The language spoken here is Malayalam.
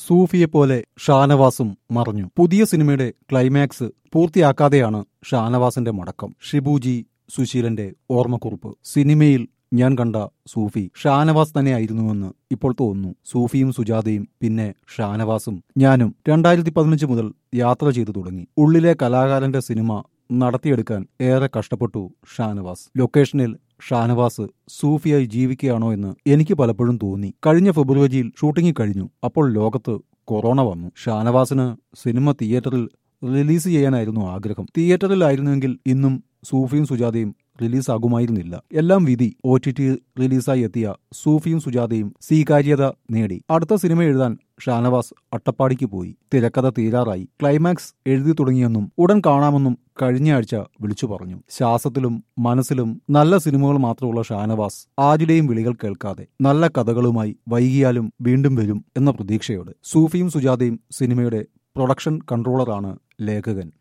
സൂഫിയെപ്പോലെ ഷാനവാസും മറഞ്ഞു പുതിയ സിനിമയുടെ ക്ലൈമാക്സ് പൂർത്തിയാക്കാതെയാണ് ഷാനവാസിന്റെ മടക്കം ഷിബുജി സുശീലന്റെ ഓർമ്മക്കുറിപ്പ് സിനിമയിൽ ഞാൻ കണ്ട സൂഫി ഷാനവാസ് തന്നെയായിരുന്നുവെന്ന് ഇപ്പോൾ തോന്നുന്നു സൂഫിയും സുജാതയും പിന്നെ ഷാനവാസും ഞാനും രണ്ടായിരത്തി പതിനഞ്ച് മുതൽ യാത്ര ചെയ്തു തുടങ്ങി ഉള്ളിലെ കലാകാരന്റെ സിനിമ നടത്തിയെടുക്കാൻ ഏറെ കഷ്ടപ്പെട്ടു ഷാനവാസ് ലൊക്കേഷനിൽ ഷാനവാസ് സൂഫിയായി ജീവിക്കുകയാണോ എന്ന് എനിക്ക് പലപ്പോഴും തോന്നി കഴിഞ്ഞ ഫെബ്രുവരിയിൽ ഷൂട്ടിംഗ് കഴിഞ്ഞു അപ്പോൾ ലോകത്ത് കൊറോണ വന്നു ഷാനവാസിന് സിനിമ തിയേറ്ററിൽ റിലീസ് ചെയ്യാനായിരുന്നു ആഗ്രഹം തിയേറ്ററിലായിരുന്നെങ്കിൽ ഇന്നും സൂഫിയും സുജാതയും റിലീസാകുമായിരുന്നില്ല എല്ലാം വിധി ഒ ടി ടി റിലീസായി എത്തിയ സൂഫിയും സുജാതയും സ്വീകാര്യത നേടി അടുത്ത സിനിമ എഴുതാൻ ഷാനവാസ് അട്ടപ്പാടിക്ക് പോയി തിരക്കഥ തീരാറായി ക്ലൈമാക്സ് എഴുതി തുടങ്ങിയെന്നും ഉടൻ കാണാമെന്നും കഴിഞ്ഞ ആഴ്ച വിളിച്ചു പറഞ്ഞു ശ്വാസത്തിലും മനസ്സിലും നല്ല സിനിമകൾ മാത്രമുള്ള ഷാനവാസ് ആരുടെയും വിളികൾ കേൾക്കാതെ നല്ല കഥകളുമായി വൈകിയാലും വീണ്ടും വരും എന്ന പ്രതീക്ഷയോടെ സൂഫിയും സുജാതയും സിനിമയുടെ പ്രൊഡക്ഷൻ കൺട്രോളറാണ് ലേഖകൻ